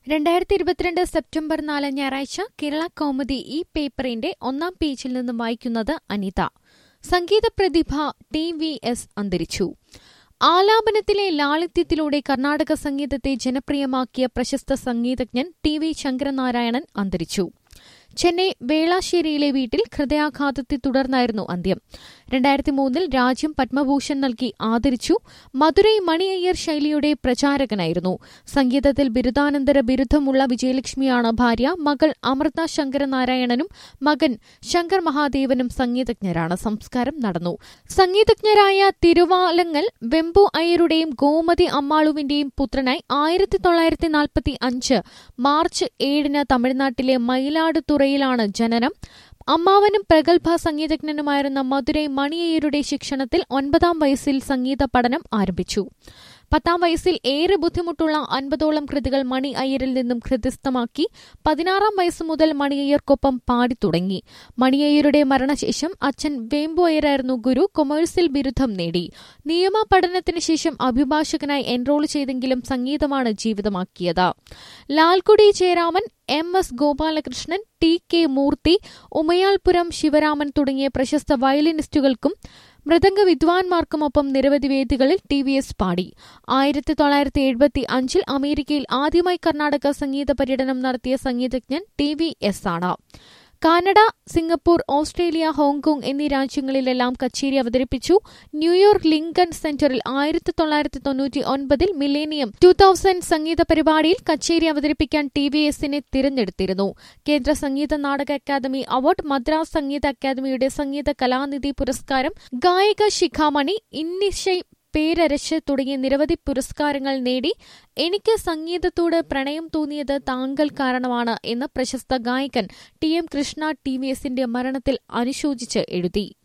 രണ്ടായിരത്തി ഇരുപത്തിരണ്ട് സെപ്റ്റംബർ നാല് ഞായറാഴ്ച കേരള കൗമുദി ഈ പേപ്പറിന്റെ ഒന്നാം പേജിൽ നിന്നും വായിക്കുന്നത് അനിത സംഗീത പ്രതിഭ ടി വി എസ് അന്തരിച്ചു ആലാപനത്തിലെ ലാളിത്യത്തിലൂടെ കർണാടക സംഗീതത്തെ ജനപ്രിയമാക്കിയ പ്രശസ്ത സംഗീതജ്ഞൻ ടി വി ശങ്കരനാരായണൻ അന്തരിച്ചു ചെന്നൈ വേളാശ്ശേരിയിലെ വീട്ടിൽ ഹൃദയാഘാതത്തെ തുടർന്നായിരുന്നു അന്ത്യം രണ്ടായിരത്തി മൂന്നിൽ രാജ്യം പത്മഭൂഷൺ നൽകി ആദരിച്ചു മധുരൈ മണി അയ്യർ ശൈലിയുടെ പ്രചാരകനായിരുന്നു സംഗീതത്തിൽ ബിരുദാനന്തര ബിരുദമുള്ള വിജയലക്ഷ്മിയാണ് ഭാര്യ മകൾ അമൃത ശങ്കരനാരായണനും മകൻ ശങ്കർ മഹാദേവനും സംഗീതജ്ഞരാണ് സംസ്കാരം നടന്നു സംഗീതജ്ഞരായ തിരുവാലങ്ങൽ വെമ്പു അയ്യരുടെയും ഗോമതി അമ്മാളുവിന്റെയും പുത്രനായി ആയിരത്തി തൊള്ളായിരത്തി നാൽപ്പത്തി അഞ്ച് മാർച്ച് ഏഴിന് തമിഴ്നാട്ടിലെ മയിലാടുതുറയിലാണ് ജനനം അമ്മാവനും പ്രഗത്ഭ സംഗീതജ്ഞനുമായിരുന്ന മധുരൈ മണിയയ്യരുടെ ശിക്ഷണത്തിൽ ഒൻപതാം വയസ്സിൽ സംഗീത പഠനം ആരംഭിച്ചു പത്താം വയസ്സിൽ ഏറെ ബുദ്ധിമുട്ടുള്ള അൻപതോളം കൃതികൾ മണി അയ്യരിൽ നിന്നും ഹൃദയസ്ഥമാക്കി പതിനാറാം വയസ്സ് മുതൽ മണിയയ്യർക്കൊപ്പം പാടിത്തുടങ്ങി മണിയയ്യരുടെ മരണശേഷം അച്ഛൻ വേമ്പു അയ്യരായിരുന്നു ഗുരു കൊമേഴ്സിൽ ബിരുദം നേടി നിയമ പഠനത്തിന് ശേഷം അഭിഭാഷകനായി എൻറോൾ ചെയ്തെങ്കിലും സംഗീതമാണ് ജീവിതമാക്കിയത് Lalgudi Jayaraman M S Gopalakrishnan T K Moorthy Umayalpuram Sivaraman തുടങ്ങിയ പ്രശസ്ത വയലിനിസ്റ്റുകൾക്കും മൃദംഗ വിദ്വാൻമാർക്കുമൊപ്പം നിരവധി വേദികളിൽ ടി വി എസ് പാടി ആയിരത്തി തൊള്ളായിരത്തി എഴുപത്തി അഞ്ചിൽ അമേരിക്കയിൽ ആദ്യമായി കർണാടക സംഗീത പര്യടനം നടത്തിയ സംഗീതജ്ഞൻ ടി വി എസ് ആണ് കാനഡ സിംഗപ്പൂർ ഓസ്ട്രേലിയ ഹോങ്കോങ് എന്നീ രാജ്യങ്ങളിലെല്ലാം കച്ചേരി അവതരിപ്പിച്ചു ന്യൂയോർക്ക് ലിങ്കൺ സെന്ററിൽ ആയിരത്തി തൊള്ളായിരത്തി തൊണ്ണൂറ്റി ഒൻപതിൽ മിലേനിയം ടു തൗസൻഡ് സംഗീത പരിപാടിയിൽ കച്ചേരി അവതരിപ്പിക്കാൻ ടി വി എസിനെ തിരഞ്ഞെടുത്തിരുന്നു കേന്ദ്ര സംഗീത നാടക അക്കാദമി അവാർഡ് മദ്രാസ് സംഗീത അക്കാദമിയുടെ സംഗീത കലാനിധി പുരസ്കാരം ഗായിക ശിഖാമണി ഇന്നിശൈ പേരരശ് തുടങ്ങിയ നിരവധി പുരസ്കാരങ്ങൾ നേടി എനിക്ക് സംഗീതത്തോട് പ്രണയം തോന്നിയത് താങ്കൾ കാരണമാണ് എന്ന് പ്രശസ്ത ഗായകൻ T M Krishna T V എസിന്റെ മരണത്തിൽ അനുശോചിച്ച് എഴുതി